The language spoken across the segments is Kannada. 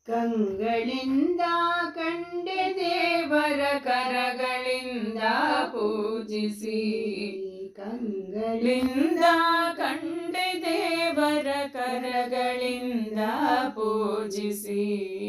ಕಂಗಳಿಂದ ಕಂಡೆ ದೇವರ ಕರಗಳಿಂದ ಪೂಜಿಸಿ ಕಂಗಳಿಂದ ಕಂಡೆ ದೇವರ ಕರಗಳಿಂದ ಪೂಜಿಸಿ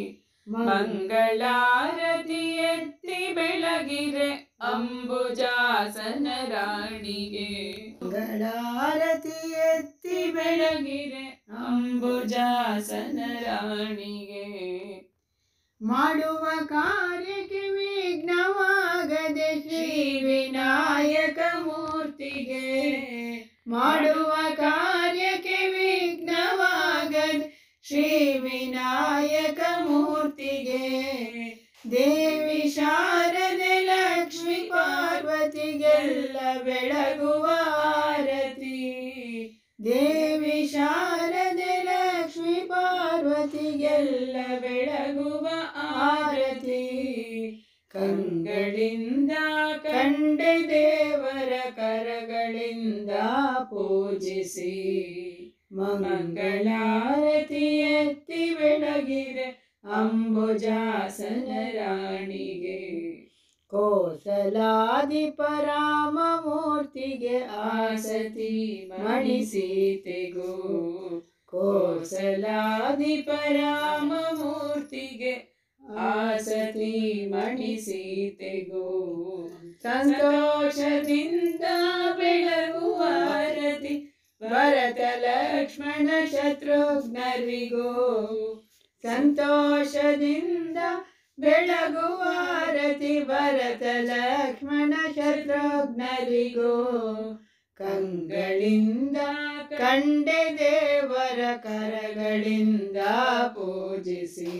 ಮಂಗಳಾರತಿ ಎತ್ತಿ ಬೆಳಗಿರೆ ಅಂಬುಜಾಸನ ರಾಣಿಗೆ ಮಂಗಳಾರತಿ ಎತ್ತಿ ಬೆಳಗಿರೆ ಅಂಬುಜಾಸನ ರಾಣಿಗೆ ಮಾಡುವ ಕಾರ್ಯಕ್ಕೆ ವಿಘ್ನವಾಗದೆ ಶ್ರೀ ವಿನಾಯಕ ಮೂರ್ತಿಗೆ ಮಾಡುವ ಕಾರ್ಯಕ್ಕೆ ವಿಘ್ನವಾಗದೆ ಶ್ರೀ ವಿನಾಯಕ ಮೂರ್ತಿಗೆ ದೇವಿ ಶಾರದೆ ಲಕ್ಷ್ಮಿ ಪಾರ್ವತಿಗೆಲ್ಲ ಬೆಳಗುವ ಆರತಿ ದೇವಿ ಶಾರದೆ ಲಕ್ಷ್ಮಿ ಪಾರ್ವತಿಗೆಲ್ಲ ಬೆಳಗುವ ಆರತಿ ಕಂಗಳಿಂದ ಕಂಡೆ ದೇವರ ಕರಗಳಿಂದ ಪೂಜಿಸಿ ಮಂಗಳಾರತಿ ಎತ್ತಿ ಬೆಳಗಿರೆ ಅಂಬುಜಾಸನ ರಾಣಿಗೆ ಕೋಸಲಾಧಿಪರಾಮ ಮೂರ್ತಿಗೆ ಆಸತಿ ಮಣಿ ಸೀತೆಗೂ ಕೋಸಲಾಧಿಪರಾಮ ಮೂರ್ತಿಗೆ ಆಸತಿ ಮಣಿ ಸೀತೆಗೂ ಸಂತೋಷದಿಂದ ಬೆಳಗುವ ಆರತಿ ಭರತ ಲಕ್ಷ್ಮಣ ಶತ್ರುಘ್ನರಿಗೂ ಸಂತೋಷದಿಂದ ಬೆಳಗುವ ಆರತಿ ಭರತ ಲಕ್ಷ್ಮಣ ಶತ್ರುಘ್ನರಿಗೂ ಕಂಗಳಿಂದ ಕಂಡೆ ದೇವರ ಕರಗಳಿಂದ ಪೂಜಿಸಿ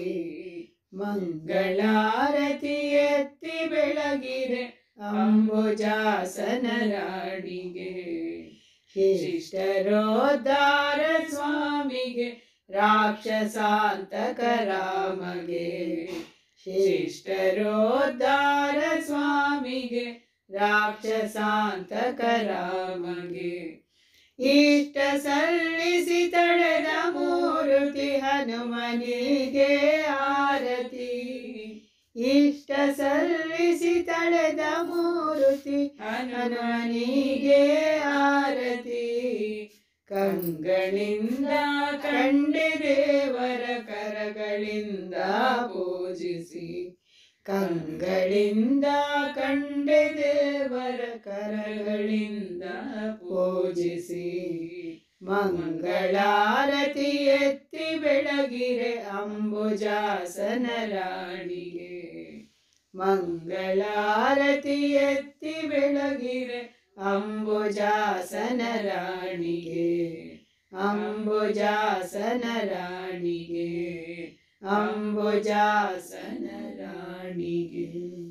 ಮಂಗಳಾರತಿ ಎತ್ತಿ ಬೆಳಗಿರೆ ಅಂಬುಜಾಸನ ರಾಣಿಗೆ ಶಿಷ್ಟರೋದ್ಧಾರ ಸ್ವಾಮಿಗೆ ರಾಕ್ಷಸಾಂತಕ ರಾಮಗೆ ಶಿಷ್ಟರೋದ್ಧಾರ ಸ್ವಾಮಿಗೆ ರಾಕ್ಷಸಾಂತಕ ರಾಮಗೆ ಇಷ್ಟ ಸಲ್ಲಿಸಿ ತಳೆದ ಮೂರುತಿ ಹನುಮನಿಗೆ ಆರತಿ ಇಷ್ಟ ಸಲ್ಲಿಸಿ ತಳೆದ ಮೂರುತಿ ಹನುಮನಿಗೆ ಆರತಿ ಕಂಗಳಿಂದ ಕಂಡೆ ದೇವರ ಕರಗಳಿಂದ ಪೂಜಿಸಿ ಕಂಗಳಿಂದ ಕಂಡೆ ದೇವರ ಕರಗಳಿಂದ ಪೂಜಿಸಿ ಮಂಗಳಾರತಿ ಎತ್ತಿ ಬೆಳಗಿರೆ ಅಂಬುಜಾಸನ ರಾಣಿಗೆ ಮಂಗಳಾರತಿ ಎತ್ತಿ ಬೆಳಗಿರೆ ಅಂಬುಜಾಸನ ರಾಣಿಗೆ ಅಂಬುಜಾಸನ ರಾಣಿಗೆ ಅಂಬುಜಾಸನ ರಾಣಿಗೆ